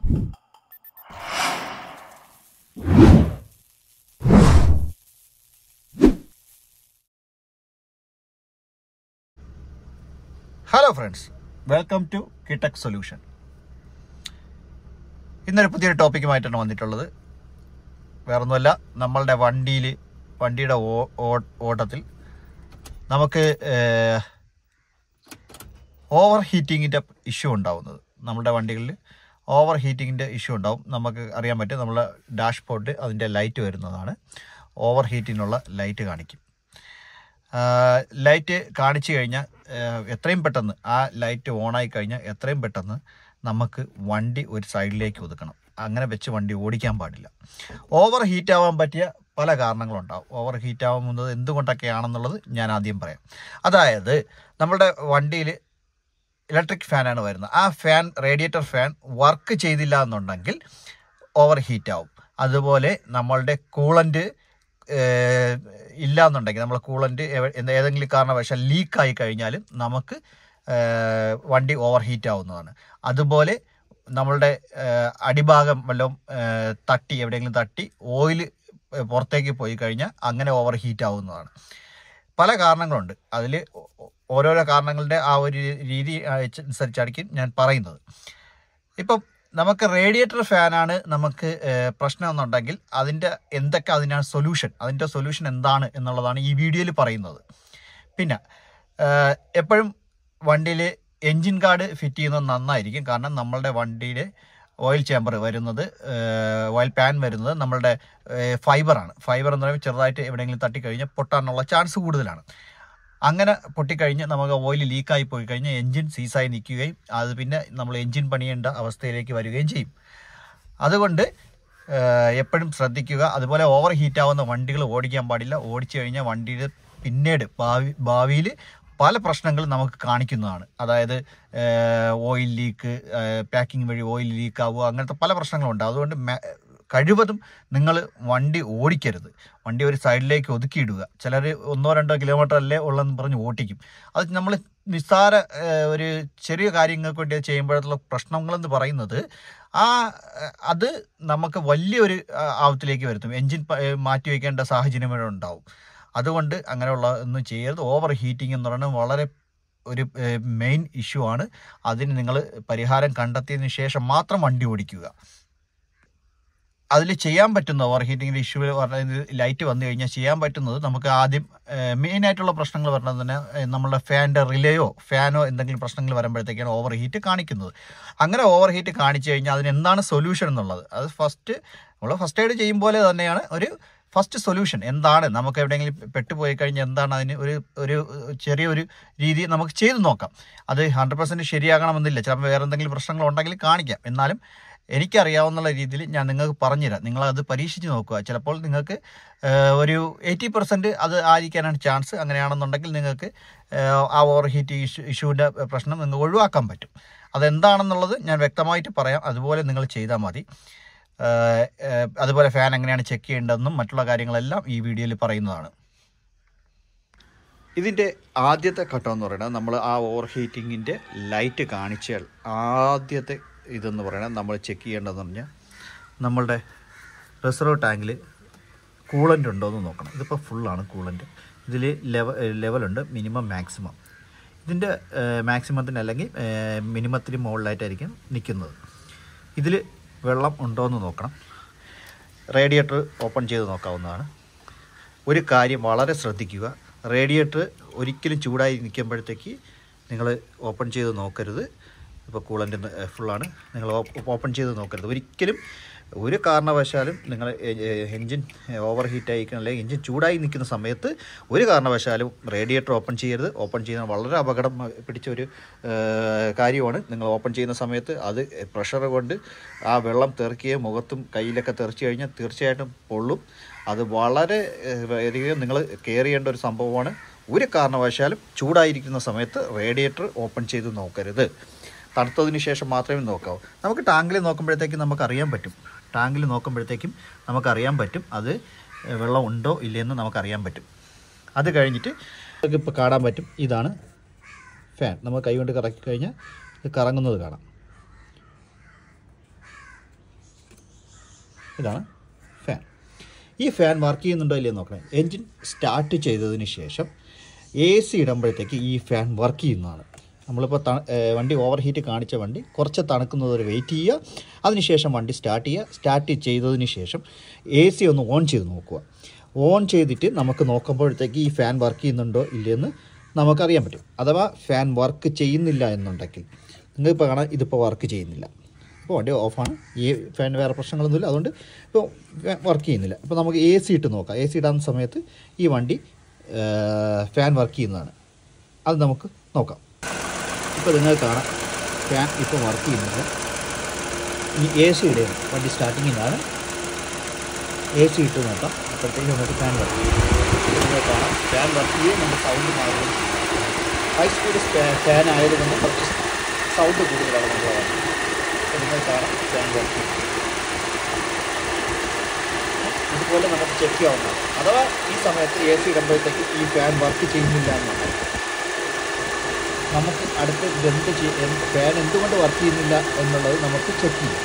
hello friends welcome to Kitech solution ഇന്നൊരു പുതിയൊരു ടോപ്പിക്കുമായിട്ടാണ് വന്നിട്ടുള്ളത് വേറൊന്നുമല്ല നമ്മളുടെ വണ്ടിയിൽ വണ്ടിയുടെ ഓ- ഓ- ഓട്ടത്തിൽ നമുക്ക് ഓവർ ഹീറ്റിങ്ങിൻ്റെ ഇഷ്യൂ ഉണ്ടാവുന്നത് നമ്മുടെ വണ്ടികളിൽ ഓവർ ഹീറ്റിങ്ങിൻ്റെ ഇഷ്യൂ ഉണ്ടാവും നമുക്ക് അറിയാൻ പറ്റും നമ്മളെ ഡാഷ്ബോർഡ് അതിൻ്റെ ലൈറ്റ് വരുന്നതാണ് ഓവർ ഹീറ്റിനുള്ള ലൈറ്റ് കാണിക്കും ലൈറ്റ് കാണിച്ചു കഴിഞ്ഞാൽ എത്രയും പെട്ടെന്ന് ആ ലൈറ്റ് ഓണായി കഴിഞ്ഞാൽ എത്രയും പെട്ടെന്ന് നമുക്ക് വണ്ടി ഒരു സൈഡിലേക്ക് ഒതുക്കണം അങ്ങനെ വെച്ച് വണ്ടി ഓടിക്കാൻ പാടില്ല ഓവർ ഹീറ്റ് ആവാൻ പറ്റിയ പല കാരണങ്ങളുണ്ടാവും ഓവർ ഹീറ്റ് ആവുന്നത് എന്തുകൊണ്ടൊക്കെയാണെന്നുള്ളത് ഞാൻ ആദ്യം പറയാം അതായത് നമ്മുടെ വണ്ടിയിൽ ഇലക്ട്രിക് ഫാനാണ് വരുന്നത് ആ ഫാൻ റേഡിയേറ്റർ ഫാൻ വർക്ക് ചെയ്തില്ല എന്നുണ്ടെങ്കിൽ ഓവർ ഹീറ്റ് ആവും അതുപോലെ നമ്മളുടെ കൂളൻ്റ് ഇല്ല എന്നുണ്ടെങ്കിൽ നമ്മൾ കൂളൻ്റ് ഏതെങ്കിലും കാരണവശാൽ ലീക്കായി കഴിഞ്ഞാലും നമുക്ക് ഏഹ്, വണ്ടി ഓവർ ഹീറ്റ് ആവുന്നതാണ് അതുപോലെ നമ്മളുടെ ഏഹ്, അടിഭാഗം വല്ലതും ഏഹ്, തട്ടി എവിടെയെങ്കിലും തട്ടി ഓയിൽ പുറത്തേക്ക് പോയി കഴിഞ്ഞാൽ അങ്ങനെ ഓവർ ഹീറ്റ് ആവുന്നതാണ് പല കാരണങ്ങളുണ്ട് അതിൽ ഓരോരോ കാരണങ്ങളുടെ ആ ഒരു രീതി അനുസരിച്ചായിരിക്കും ഞാൻ പറയുന്നത് ഇപ്പം നമുക്ക് റേഡിയേറ്റർ ഫാനാണ് നമുക്ക് ഏഹ്, പ്രശ്നം എന്നുണ്ടെങ്കിൽ അതിൻ്റെ എന്തൊക്കെ അതിനാണ് സൊല്യൂഷൻ അതിൻ്റെ സൊല്യൂഷൻ എന്താണ് എന്നുള്ളതാണ് ഈ വീഡിയോയിൽ പറയുന്നത് പിന്നെ ഏഹ്, എപ്പോഴും വണ്ടിയിൽ എൻജിൻ കാർഡ് ഫിറ്റ് ചെയ്യുന്നത് നന്നായിരിക്കും കാരണം നമ്മളുടെ വണ്ടിയുടെ ഓയിൽ ചേമ്പർ വരുന്നത് ഓയിൽ പാൻ വരുന്നത് നമ്മളുടെ ഫൈബറാണ് ഫൈബർ എന്ന് പറയുമ്പോൾ ചെറുതായിട്ട് എവിടെയെങ്കിലും തട്ടിക്കഴിഞ്ഞാൽ പൊട്ടാനുള്ള ചാൻസ് കൂടുതലാണ് അങ്ങനെ പൊട്ടിക്കഴിഞ്ഞ് നമുക്ക് ഓയിൽ ലീക്കായി പോയി കഴിഞ്ഞാൽ എൻജിൻ സീസായി നിൽക്കുകയും അത് പിന്നെ നമ്മൾ എൻജിൻ പണിയേണ്ട അവസ്ഥയിലേക്ക് വരികയും ചെയ്യും അതുകൊണ്ട് ഏഹ്, എപ്പോഴും ശ്രദ്ധിക്കുക അതുപോലെ ഓവർ ഹീറ്റ് ആവുന്ന വണ്ടികൾ ഓടിക്കാൻ പാടില്ല ഓടിച്ചു കഴിഞ്ഞാൽ വണ്ടിയിൽ പിന്നീട് ഭാവി ഭാവിയിൽ പല പ്രശ്നങ്ങളും നമുക്ക് കാണിക്കുന്നതാണ് അതായത് ഓയിൽ ലീക്ക് പാക്കിംഗ് വഴി ഓയിൽ ലീക്ക് ആവുക അങ്ങനത്തെ പല പ്രശ്നങ്ങളുണ്ട് അതുകൊണ്ട് മെ- കഴിവതും നിങ്ങൾ വണ്ടി ഓടിക്കരുത് വണ്ടി ഒരു സൈഡിലേക്ക് ഒതുക്കിയിടുക ചിലർ ഒന്നോ രണ്ടോ കിലോമീറ്റർ അല്ലേ ഉള്ളതെന്ന് പറഞ്ഞ് ഓട്ടിക്കും അത് നമ്മൾ നിസ്സാര ഏഹ്, ഒരു ചെറിയ കാര്യങ്ങൾക്ക് വേണ്ടി ചെയ്യുമ്പോഴത്തുള്ള പ്രശ്നങ്ങളെന്ന് പറയുന്നത് ആ ഏഹ്, അത് നമുക്ക് വലിയൊരു ആ, ആപത്തിലേക്ക് വരുത്തും എൻജിൻ പ- ഏഹ്, മാറ്റി വയ്ക്കേണ്ട സാഹചര്യം വരെ ഉണ്ടാവും അതുകൊണ്ട് അങ്ങനെയുള്ള ഒന്നും ചെയ്യരുത് ഓവർ ഹീറ്റിംഗ് എന്ന് പറയുന്നത് വളരെ ഒരു മെയിൻ ഇഷ്യൂ ആണ് അതിന് നിങ്ങൾ പരിഹാരം കണ്ടെത്തിയതിന് ശേഷം മാത്രം വണ്ടി ഓടിക്കുക അതിൽ ചെയ്യാൻ പറ്റുന്ന ഓവർ ഹീറ്റിങ്ങിൻ്റെ ഇഷ്യൂ പറഞ്ഞത് ലൈറ്റ് വന്നു കഴിഞ്ഞാൽ ചെയ്യാൻ പറ്റുന്നത് നമുക്ക് ആദ്യം മെയിൻ ആയിട്ടുള്ള പ്രശ്നങ്ങൾ പറഞ്ഞത് തന്നെ ഏഹ്, നമ്മളുടെ ഫാൻ്റെ റിലേയോ ഫാനോ എന്തെങ്കിലും പ്രശ്നങ്ങൾ വരുമ്പോഴത്തേക്കാണ് ഓവർ ഹീറ്റ് കാണിക്കുന്നത് അങ്ങനെ ഓവർ ഹീറ്റ് കാണിച്ചു കഴിഞ്ഞാൽ അതിന് എന്താണ് സൊല്യൂഷൻ എന്നുള്ളത് അത് ഫസ്റ്റ് നമ്മൾ ഫസ്റ്റ് എയ്ഡ് ചെയ്യും പോലെ തന്നെയാണ് ഒരു ഫസ്റ്റ് സൊല്യൂഷൻ എന്താണ് നമുക്ക് എവിടെയെങ്കിലും പെട്ടുപോയി കഴിഞ്ഞാൽ എന്താണ് അതിന് ഒരു ഒരു ചെറിയൊരു രീതി നമുക്ക് ചെയ്തു നോക്കാം അത് ഹൺഡ്രഡ് പെർസെൻറ്റ് ശരിയാകണമെന്നില്ല ചിലപ്പോൾ വേറെ എന്തെങ്കിലും പ്രശ്നങ്ങൾ ഉണ്ടെങ്കിൽ കാണിക്കാം എന്നാലും എനിക്കറിയാവുന്ന രീതിയിൽ ഞാൻ നിങ്ങൾക്ക് പറഞ്ഞുതരാം നിങ്ങളത് പരീക്ഷിച്ച് നോക്കുക ചിലപ്പോൾ നിങ്ങൾക്ക് ഏഹ്, ഒരു എയ്റ്റി പെർസെൻറ്റ് അത് ആയിരിക്കാനാണ് ചാൻസ് അങ്ങനെയാണെന്നുണ്ടെങ്കിൽ നിങ്ങൾക്ക് ഏഹ്, ആ ഓവർ ഹീറ്റ് ഇഷ്യൂ ഇഷ്യൂവിൻ്റെ പ്രശ്നം നിങ്ങൾക്ക് ഒഴിവാക്കാൻ പറ്റും അതെന്താണെന്നുള്ളത് ഞാൻ വ്യക്തമായിട്ട് പറയാം അതുപോലെ നിങ്ങൾ ചെയ്താൽ മതി ഏഹ്, ഏഹ്, അതുപോലെ ഫാൻ എങ്ങനെയാണ് ചെക്ക് ചെയ്യേണ്ടതെന്നും മറ്റുള്ള കാര്യങ്ങളെല്ലാം ഈ വീഡിയോയിൽ പറയുന്നതാണ് ഇതിൻ്റെ ആദ്യത്തെ ഘട്ടം എന്ന് പറയുന്നത് നമ്മൾ ആ ഓവർ ഹീറ്റിങ്ങിൻ്റെ ലൈറ്റ് കാണിച്ചാൽ ആദ്യത്തെ ഇതെന്ന് പറയുന്നത് നമ്മൾ ചെക്ക് ചെയ്യേണ്ടതെന്ന് പറഞ്ഞാൽ നമ്മളുടെ റിസർവ് ടാങ്കിൽ കൂളൻ്റ് ഉണ്ടോ എന്ന് നോക്കണം ഇതിപ്പോൾ ഫുള്ളാണ് കൂളൻ്റ് ഇതിൽ ലെവ ലെവലുണ്ട് മിനിമം മാക്സിമം ഇതിൻ്റെ മാക്സിമത്തിന് അല്ലെങ്കിൽ മിനിമത്തിന് മുകളിലായിട്ടായിരിക്കും നിൽക്കുന്നത് ഇതിൽ വെള്ളം ഉണ്ടോ എന്ന് നോക്കണം റേഡിയേറ്റർ ഓപ്പൺ ചെയ്ത് നോക്കാവുന്നതാണ് ഒരു കാര്യം വളരെ ശ്രദ്ധിക്കുക റേഡിയേറ്റർ ഒരിക്കലും ചൂടായി നിൽക്കുമ്പോഴത്തേക്ക് നിങ്ങൾ ഓപ്പൺ ചെയ്ത് നോക്കരുത് ഇപ്പോൾ കൂളൻ്റ് ഫുള്ളാണ് നിങ്ങൾ ഓപ്പൺ ചെയ്ത് നോക്കരുത് ഒരിക്കലും ഒരു കാരണവശാലും നിങ്ങൾ എൻജിൻ ഓവർ ഹീറ്റ് ആയി അല്ലെങ്കിൽ എൻജിൻ ചൂടായി നിൽക്കുന്ന സമയത്ത് ഒരു കാരണവശാലും റേഡിയേറ്റർ ഓപ്പൺ ചെയ്യരുത് ഓപ്പൺ ചെയ്യുന്നത് വളരെ അപകടം പിടിച്ച ഒരു ഏഹ്, കാര്യമാണ് നിങ്ങൾ ഓപ്പൺ ചെയ്യുന്ന സമയത്ത് അത് പ്രഷർ കൊണ്ട് ആ വെള്ളം തെറിക്കുകയും മുഖത്തും കയ്യിലൊക്കെ തെറിച്ച് കഴിഞ്ഞാൽ തീർച്ചയായിട്ടും പൊള്ളും അത് വളരെ ഏഹ്, അധികം നിങ്ങൾ കെയർ ചെയ്യേണ്ട ഒരു സംഭവമാണ് ഒരു കാരണവശാലും ചൂടായിരിക്കുന്ന സമയത്ത് റേഡിയേറ്റർ ഓപ്പൺ ചെയ്ത് നോക്കരുത് തണുത്തതിന് ശേഷം മാത്രമേ നോക്കാവൂ നമുക്ക് ടാങ്കിൽ നോക്കുമ്പോഴത്തേക്കും നമുക്ക് അറിയാൻ പറ്റും ടാങ്കിൽ നോക്കുമ്പോഴത്തേക്കും നമുക്കറിയാൻ പറ്റും അത് വെള്ളം ഉണ്ടോ ഇല്ലയെന്ന് നമുക്കറിയാൻ പറ്റും അത് കഴിഞ്ഞിട്ട് നമുക്ക് ഇപ്പോൾ കാണാൻ പറ്റും ഇതാണ് ഫാൻ നമ്മൾ കൈ കൊണ്ട് കറക്കി കഴിഞ്ഞാൽ ഇത് കറങ്ങുന്നത് കാണാം ഇതാണ് ഫാൻ ഈ ഫാൻ വർക്ക് ചെയ്യുന്നുണ്ടോ ഇല്ലയോ നോക്കണം എൻജിൻ സ്റ്റാർട്ട് ചെയ്തതിന് ശേഷം എ സി ഇടുമ്പോഴത്തേക്ക് ഈ ഫാൻ വർക്ക് ചെയ്യുന്നതാണ് നമ്മളിപ്പോൾ ത ഏഹ് വണ്ടി ഓവർ ഹീറ്റ് കാണിച്ച വണ്ടി കുറച്ച് തണുക്കുന്നത് വരെ വെയിറ്റ് ചെയ്യുക അതിനുശേഷം വണ്ടി സ്റ്റാർട്ട് ചെയ്യുക സ്റ്റാർട്ട് ചെയ്തതിന് ശേഷം എ സി ഒന്ന് ഓൺ ചെയ്ത് നോക്കുക ഓൺ ചെയ്തിട്ട് നമുക്ക് നോക്കുമ്പോഴത്തേക്ക് ഈ ഫാൻ വർക്ക് ചെയ്യുന്നുണ്ടോ ഇല്ലയെന്ന് നമുക്കറിയാൻ പറ്റും അഥവാ ഫാൻ വർക്ക് ചെയ്യുന്നില്ല എന്നുണ്ടെങ്കിൽ നിങ്ങൾക്കിപ്പോൾ കാണാൻ ഇതിപ്പോൾ വർക്ക് ചെയ്യുന്നില്ല ഇപ്പോൾ വണ്ടി ഓഫാണ് ഈ ഫാൻ വേറെ പ്രശ്നങ്ങളൊന്നുമില്ല അതുകൊണ്ട് ഇപ്പോൾ വർക്ക് ചെയ്യുന്നില്ല അപ്പോൾ നമുക്ക് എ സി ഇട്ട് നോക്കാം എ സി ഇടാൻ സമയത്ത് ഈ വണ്ടി ഫാൻ വർക്ക് ചെയ്യുന്നതാണ് അത് നമുക്ക് നോക്കാം ഇപ്പോൾ നിങ്ങൾക്ക് കാണാം ഫാൻ ഇപ്പോൾ വർക്ക് ചെയ്യുന്നില്ല ഇനി എ സി ഇടുകയാണ് വണ്ടി സ്റ്റാർട്ടിങ്ങിലാണ് എ സി ഇട്ട് നോക്കാം അപ്പോഴത്തേക്ക് നമുക്ക് ഫാൻ വർക്ക് ചെയ്യും നിങ്ങൾക്ക് കാണാം ഫാൻ വർക്ക് ചെയ്യുകയും നമ്മുടെ സൗണ്ട് മാറുകയും ചെയ്യും ഹൈ സ്പീഡ് ഫാൻ ആയതുകൊണ്ട് കുറച്ച് സൗണ്ട് കൂടുതലാണ് നമ്മുടെ വണ്ടി അപ്പോൾ നിങ്ങൾ കാണാം ഫാൻ വർക്ക് ചെയ്യും ഇതുപോലെ നമുക്ക് ചെക്ക് ചെയ്യാവുന്നതാണ് അഥവാ ഈ സമയത്ത് എ സി ഇടുമ്പോഴത്തേക്ക് ഈ ഫാൻ വർക്ക് ചെയ്യുന്നില്ല എന്നുണ്ടെങ്കിൽ നമുക്ക് അടുത്ത് ഇതെന്ത് ചെയ്യ ഫാൻ എന്തുകൊണ്ട് വർക്ക് ചെയ്യുന്നില്ല എന്നുള്ളത് നമുക്ക് ചെക്ക് ചെയ്യാം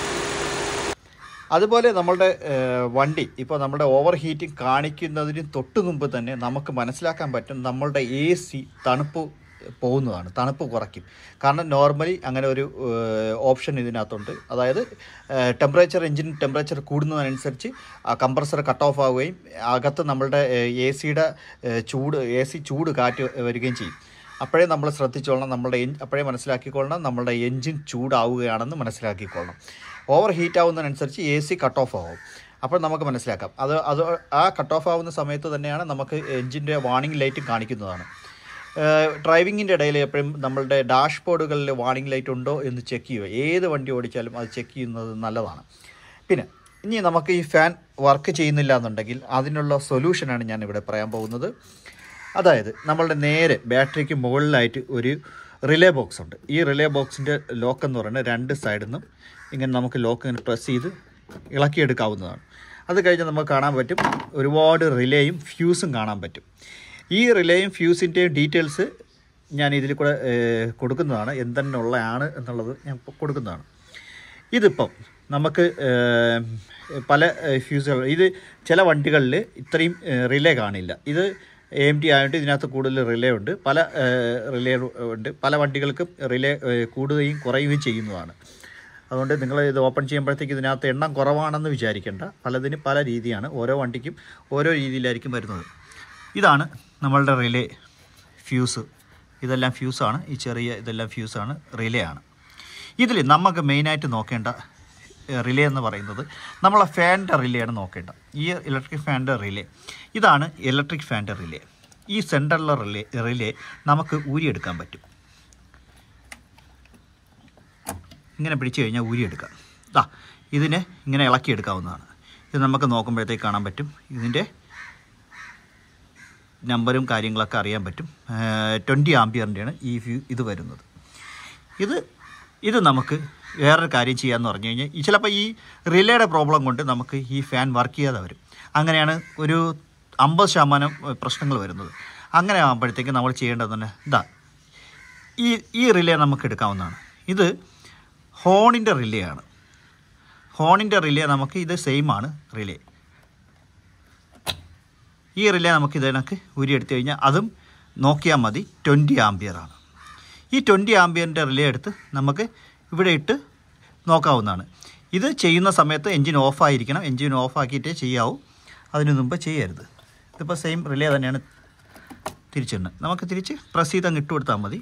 അതുപോലെ നമ്മളുടെ ഏഹ്, വണ്ടി ഇപ്പോൾ നമ്മുടെ ഓവർ ഹീറ്റിംഗ് കാണിക്കുന്നതിന് തൊട്ട് മുമ്പ് തന്നെ നമുക്ക് മനസ്സിലാക്കാൻ പറ്റും നമ്മളുടെ എ സി തണുപ്പ് പോകുന്നതാണ് തണുപ്പ് കുറയ്ക്കും കാരണം നോർമലി അങ്ങനെ ഒരു ഓപ്ഷൻ ഇതിനകത്തുണ്ട് അതായത് ടെമ്പറേച്ചർ എഞ്ചിൻ ടെമ്പറേച്ചർ കൂടുന്നതനുസരിച്ച് ആ കംപ്രസർ കട്ട് ഓഫ് ആവുകയും അകത്ത് നമ്മളുടെ എ സിയുടെ ചൂട് എ സി ചൂട് കാറ്റ് വരികയും ചെയ്യും അപ്പോഴേ നമ്മൾ ശ്രദ്ധിച്ചോളണം നമ്മുടെ എൻ അപ്പോഴേ മനസ്സിലാക്കിക്കൊള്ളണം നമ്മുടെ എൻജിൻ ചൂടാവുകയാണെന്ന് മനസ്സിലാക്കിക്കൊള്ളണം ഓവർ ഹീറ്റ് ആവുന്നതിനനുസരിച്ച് എ സി കട്ട് ഓഫ് ആവും അപ്പോൾ നമുക്ക് മനസ്സിലാക്കാം അത് അത് ആ കട്ട് ഓഫ് ആവുന്ന സമയത്ത് തന്നെയാണ് നമുക്ക് എൻജിൻ്റെ വാണിംഗ് ലൈറ്റ് കാണിക്കുന്നതാണ് ഡ്രൈവിങ്ങിൻ്റെ ഇടയിൽ എപ്പോഴും നമ്മളുടെ ഡാഷ് ബോർഡുകളിൽ വാണിംഗ് ലൈറ്റ് ഉണ്ടോ എന്ന് ചെക്ക് ചെയ്യുക ഏത് വണ്ടി ഓടിച്ചാലും അത് ചെക്ക് ചെയ്യുന്നത് നല്ലതാണ് പിന്നെ ഇനി നമുക്ക് ഈ ഫാൻ വർക്ക് ചെയ്യുന്നില്ല എന്നുണ്ടെങ്കിൽ അതിനുള്ള സൊല്യൂഷനാണ് ഞാൻ ഇവിടെ പറയാൻ പോകുന്നത് അതായത് നമ്മളുടെ നേരെ ബാറ്ററിക്ക് മുകളിലായിട്ട് ഒരു റിലേ ബോക്സ് ഉണ്ട് ഈ റിലേ ബോക്സിൻ്റെ ലോക്ക് എന്ന് പറയുന്നത് രണ്ട് സൈഡിൽ നിന്നും ഇങ്ങനെ നമുക്ക് ലോക്ക് ഇങ്ങനെ പ്രസ് ചെയ്ത് ഇളക്കിയെടുക്കാവുന്നതാണ് അത് കഴിഞ്ഞ് നമുക്ക് കാണാൻ പറ്റും ഒരുപാട് റിലേയും ഫ്യൂസും കാണാൻ പറ്റും ഈ റിലേയും ഫ്യൂസിൻ്റെയും ഡീറ്റെയിൽസ് ഞാൻ ഇതിൽ കൂടെ ഏഹ്, കൊടുക്കുന്നതാണ് എന്തെന്നുള്ളതാണ് എന്നുള്ളത് ഞാൻ ഇപ്പോൾ കൊടുക്കുന്നതാണ് ഇതിപ്പം നമുക്ക് ഏം, പല ഏഹ്, ഫ്യൂസുകൾ ഇത് ചില വണ്ടികളിൽ ഇത്രയും ഏഹ്, റിലേ കാണില്ല ഇത് എ എം ടി ആയിട്ട് ഇതിനകത്ത് കൂടുതൽ റിലേ ഉണ്ട് പല ഏഹ്, റിലേ ഉണ്ട് പല വണ്ടികൾക്കും റിലേ ഏഹ്, കൂടുകയും കുറയുകയും ചെയ്യുന്നതാണ് അതുകൊണ്ട് നിങ്ങൾ ഇത് ഓപ്പൺ ചെയ്യുമ്പോഴത്തേക്ക് ഇതിനകത്ത് എണ്ണം കുറവാണെന്ന് വിചാരിക്കേണ്ട പലതിനും പല രീതിയാണ് ഓരോ വണ്ടിക്കും ഓരോ രീതിയിലായിരിക്കും വരുന്നത് ഇതാണ് നമ്മളുടെ റിലേ ഫ്യൂസ് ഇതെല്ലാം ഫ്യൂസാണ് ഈ ചെറിയ ഇതെല്ലാം ഫ്യൂസാണ് റിലേ ആണ് ഇതിൽ നമുക്ക് മെയിനായിട്ട് നോക്കേണ്ട റിലേ എന്ന് പറയുന്നത് നമ്മളെ ഫാൻ്റെ റിലേയാണ് നോക്കേണ്ട ഈ ഇലക്ട്രിക് ഫാൻ്റെ റിലേ ഇതാണ് ഇലക്ട്രിക് ഫാൻ്റെ റിലേ ഈ സെൻറ്ററിലെ റിലേ റിലേ നമുക്ക് ഊരിയെടുക്കാൻ പറ്റും ഇങ്ങനെ പിടിച്ചു കഴിഞ്ഞാൽ ഊരിയെടുക്കാം ദാ ഇതിനെ ഇങ്ങനെ ഇളക്കിയെടുക്കാവുന്നതാണ് ഇത് നമുക്ക് നോക്കുമ്പോഴത്തേക്ക് കാണാൻ പറ്റും ഇതിൻ്റെ നമ്പരും കാര്യങ്ങളൊക്കെ അറിയാൻ പറ്റും ട്വൻറ്റി ആംബിയറിൻ്റെയാണ് ഈ വ്യൂ ഇത് വരുന്നത് ഇത് ഇത് നമുക്ക് വേറൊരു കാര്യം ചെയ്യാമെന്ന് പറഞ്ഞു കഴിഞ്ഞാൽ ഈ ചിലപ്പോൾ ഈ റിലേയുടെ പ്രോബ്ലം കൊണ്ട് നമുക്ക് ഈ ഫാൻ വർക്ക് ചെയ്യാതെ വരും അങ്ങനെയാണ് ഒരു അമ്പത് ശതമാനം പ്രശ്നങ്ങൾ വരുന്നത് അങ്ങനെ ആകുമ്പോഴത്തേക്ക് നമ്മൾ ചെയ്യേണ്ടത് തന്നെ ഇതാ ഈ ഈ റിലേ നമുക്ക് എടുക്കാവുന്നതാണ് ഇത് ഹോണിൻ്റെ റിലേ ആണ് ഹോണിൻ്റെ റിലേ നമുക്ക് ഇത് സെയിം ആണ് റിലേ ഈ റിലേ നമുക്ക് ഇതിനക്ക് ഊരിയെടുത്തു കഴിഞ്ഞാൽ അതും നോക്കിയാൽ മതി ട്വൻറ്റി ആംബിയറാണ് ഈ ട്വൻറ്റി ആംബിയറിൻ്റെ റിലേ എടുത്ത് നമുക്ക് ഇവിടെ ഇട്ട് നോക്കാവുന്നതാണ് ഇത് ചെയ്യുന്ന സമയത്ത് എൻജിൻ ഓഫായിരിക്കണം എൻജിൻ ഓഫാക്കിയിട്ടേ ചെയ്യാവൂ അതിനു മുമ്പ് ചെയ്യരുത് ഇതിപ്പോൾ സെയിം റിലേ തന്നെയാണ് തിരിച്ചിടുന്നത് നമുക്ക് തിരിച്ച് പ്രസ് ചെയ്ത് അങ്ങ് ഇട്ട് കൊടുത്താൽ മതി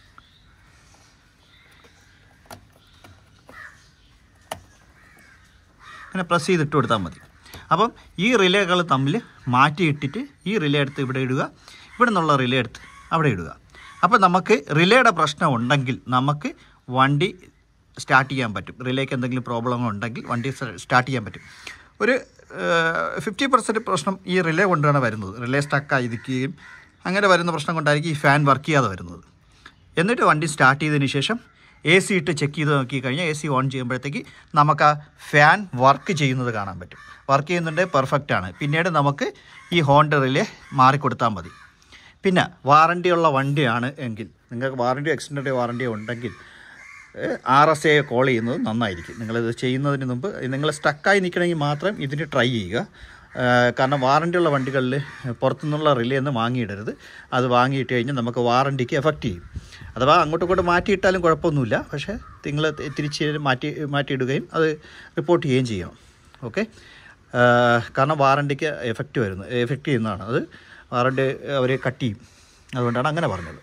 അങ്ങനെ പ്രസ് ചെയ്ത് ഇട്ട് കൊടുത്താൽ മതി അപ്പം ഈ റിലേകൾ തമ്മിൽ മാറ്റിയിട്ടിട്ട് ഈ റിലേ എടുത്ത് ഇവിടെ ഇടുക ഇവിടെ നിന്നുള്ള റിലേ എടുത്ത് അവിടെ ഇടുക അപ്പോൾ നമുക്ക് റിലേയുടെ പ്രശ്നം ഉണ്ടെങ്കിൽ നമുക്ക് വണ്ടി സ്റ്റാർട്ട് ചെയ്യാൻ പറ്റും റിലേക്ക് എന്തെങ്കിലും പ്രോബ്ലം ഉണ്ടെങ്കിൽ വണ്ടി സ്റ്റാർട്ട് ചെയ്യാൻ പറ്റും ഒരു ഫിഫ്റ്റി പെർസെൻറ്റ് പ്രശ്നം ഈ റിലേ കൊണ്ടാണ് വരുന്നത് റിലേ സ്റ്റക്കായി ഇരിക്കുകയും അങ്ങനെ വരുന്ന പ്രശ്നം കൊണ്ടായിരിക്കും ഈ ഫാൻ വർക്ക് ചെയ്യാതെ വരുന്നത് എന്നിട്ട് വണ്ടി സ്റ്റാർട്ട് ചെയ്തതിന് ശേഷം എ സി ഇട്ട് ചെക്ക് ചെയ്ത് നോക്കി കഴിഞ്ഞാൽ എ സി ഓൺ ചെയ്യുമ്പോഴത്തേക്ക് നമുക്ക് ആ ഫാൻ വർക്ക് ചെയ്യുന്നത് കാണാൻ പറ്റും വർക്ക് ചെയ്യുന്നുണ്ടെങ്കിൽ പെർഫെക്റ്റ് ആണ് പിന്നീട് നമുക്ക് ഈ ഹോണ്ട റിലേ മാറിക്കൊടുത്താൽ മതി പിന്നെ വാറണ്ടി ഉള്ള വണ്ടിയാണ് എങ്കിൽ നിങ്ങൾക്ക് വാറണ്ടിയോ എക്സ്റ്റൻഡ് വാറണ്ടിയോ ഉണ്ടെങ്കിൽ ആർ എസ് എ കോൾ ചെയ്യുന്നത് നന്നായിരിക്കും നിങ്ങളിത് ചെയ്യുന്നതിന് മുമ്പ് നിങ്ങൾ സ്റ്റക്കായി നിൽക്കണമെങ്കിൽ മാത്രം ഇതിന് ട്രൈ ചെയ്യുക ഏഹ് കാരണം വാറണ്ടിയുള്ള വണ്ടികളിൽ പുറത്തുനിന്നുള്ള റിലേ ഒന്നും വാങ്ങിയിടരുത് അത് വാങ്ങിയിട്ട് കഴിഞ്ഞാൽ നമുക്ക് വാറണ്ടിക്ക് എഫക്റ്റ് ചെയ്യും അഥവാ അങ്ങോട്ടും ഇങ്ങോട്ടും മാറ്റിയിട്ടാലും കുഴപ്പമൊന്നുമില്ല പക്ഷേ നിങ്ങൾ തിരിച്ച് മാറ്റി മാറ്റിയിടുകയും അത് റിപ്പോർട്ട് ചെയ്യുകയും ചെയ്യണം ഓക്കെ കാരണം വാറണ്ടിക്ക് എഫക്റ്റ് വരുന്നത് എഫക്റ്റ് ചെയ്യുന്നതാണ് അത് വാറണ്ടി അവർ കട്ട് ചെയ്യും അതുകൊണ്ടാണ് അങ്ങനെ പറഞ്ഞത്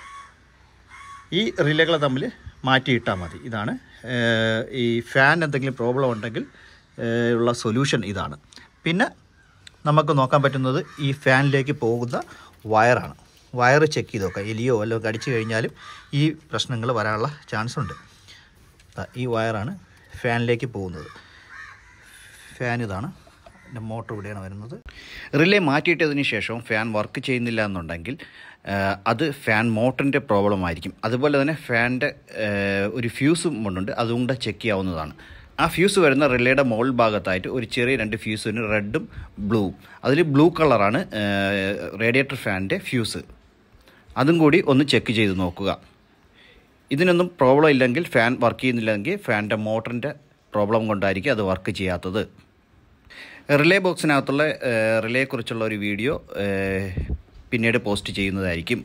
ഈ റിലേകൾ തമ്മിൽ മാറ്റിയിട്ടാൽ മതി ഇതാണ് ഏഹ്, ഈ ഫാൻ എന്തെങ്കിലും പ്രോബ്ലം ഉണ്ടെങ്കിൽ ഏഹ്, ഉള്ള സൊല്യൂഷൻ ഇതാണ് പിന്നെ നമുക്ക് നോക്കാൻ പറ്റുന്നത് ഈ ഫാനിലേക്ക് പോകുന്ന വയറാണ് വയർ ചെക്ക് ചെയ്ത് നോക്കാം എലിയോ വല്ലതും കടിച്ചു കഴിഞ്ഞാലും ഈ പ്രശ്നങ്ങൾ വരാനുള്ള ചാൻസ് ഉണ്ട് ദാ ഈ വയറാണ് ഫാനിലേക്ക് പോകുന്നത് ഫാൻ ഇതാണ് എൻ്റെ മോട്ടർ ഇവിടെയാണ് വരുന്നത് റിലേ മാറ്റിയിട്ടതിന് ശേഷം ഫാൻ വർക്ക് ചെയ്യുന്നില്ല എന്നുണ്ടെങ്കിൽ ആ, അത് ഫാൻ മോട്ടറിൻ്റെ പ്രോബ്ലം ആയിരിക്കും അതുപോലെ തന്നെ ഫാനിൻ്റെ ഒരു ഫ്യൂസും കൊണ്ടുണ്ട് അതും കൂടെ ചെക്ക് ചെയ്യാവുന്നതാണ് ആ ഫ്യൂസ് വരുന്ന റിലേയുടെ മുകൾ ഭാഗത്തായിട്ട് ഒരു ചെറിയ രണ്ട് ഫ്യൂസിന് റെഡും ബ്ലൂവും അതിൽ ബ്ലൂ കളറാണ് റേഡിയേറ്റർ ഫാനിൻ്റെ ഫ്യൂസ് അതും കൂടി ഒന്ന് ചെക്ക് ചെയ്ത് നോക്കുക ഇതിനൊന്നും പ്രോബ്ലം ഇല്ലെങ്കിൽ ഫാൻ വർക്ക് ചെയ്യുന്നില്ലെങ്കിൽ ഫാനിൻ്റെ മോട്ടറിൻ്റെ പ്രോബ്ലം കൊണ്ടായിരിക്കും അത് വർക്ക് ചെയ്യാത്തത് റിലേ ബോക്സിനകത്തുള്ള റിലേയെക്കുറിച്ചുള്ള ഒരു വീഡിയോ ഏഹ്, പിന്നീട് പോസ്റ്റ് ചെയ്യുന്നതായിരിക്കും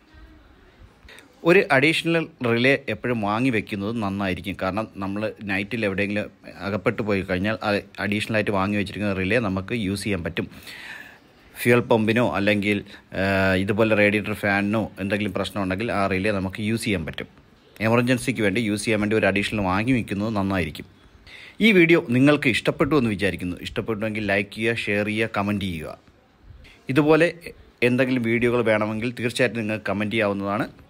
ഒരു അഡീഷണൽ റിലേ എപ്പോഴും വാങ്ങി വെക്കുന്നത് നന്നായിരിക്കും കാരണം നമ്മൾ നൈറ്റിൽ എവിടെയെങ്കിലും അകപ്പെട്ടു പോയി കഴിഞ്ഞാൽ അത് അഡീഷണലായിട്ട് വാങ്ങി വെച്ചിരിക്കുന്ന റിലേ നമുക്ക് യൂസ് ചെയ്യാൻ പറ്റും ഫ്യൂൽ പമ്പിനോ അല്ലെങ്കിൽ ആ, ഇതുപോലെ റേഡിയേറ്റർ ഫാനിനോ എന്തെങ്കിലും പ്രശ്നം ഉണ്ടെങ്കിൽ ആ റിലേ നമുക്ക് യൂസ് ചെയ്യാൻ പറ്റും എമർജൻസിക്ക് വേണ്ടി യൂസ് ചെയ്യാൻ വേണ്ടി ഒരു അഡീഷണൽ വാങ്ങി വയ്ക്കുന്നത് നന്നായിരിക്കും ഈ വീഡിയോ നിങ്ങൾക്ക് ഇഷ്ടപ്പെട്ടു എന്ന് വിചാരിക്കുന്നു ഇഷ്ടപ്പെട്ടുവെങ്കിൽ ലൈക്ക് ചെയ്യുക ഷെയർ ചെയ്യുക കമൻറ്റ് ചെയ്യുക ഇതുപോലെ എന്തെങ്കിലും വീഡിയോകൾ വേണമെങ്കിൽ തീർച്ചയായിട്ടും നിങ്ങൾക്ക് കമൻറ്റ് ചെയ്യാവുന്നതാണ്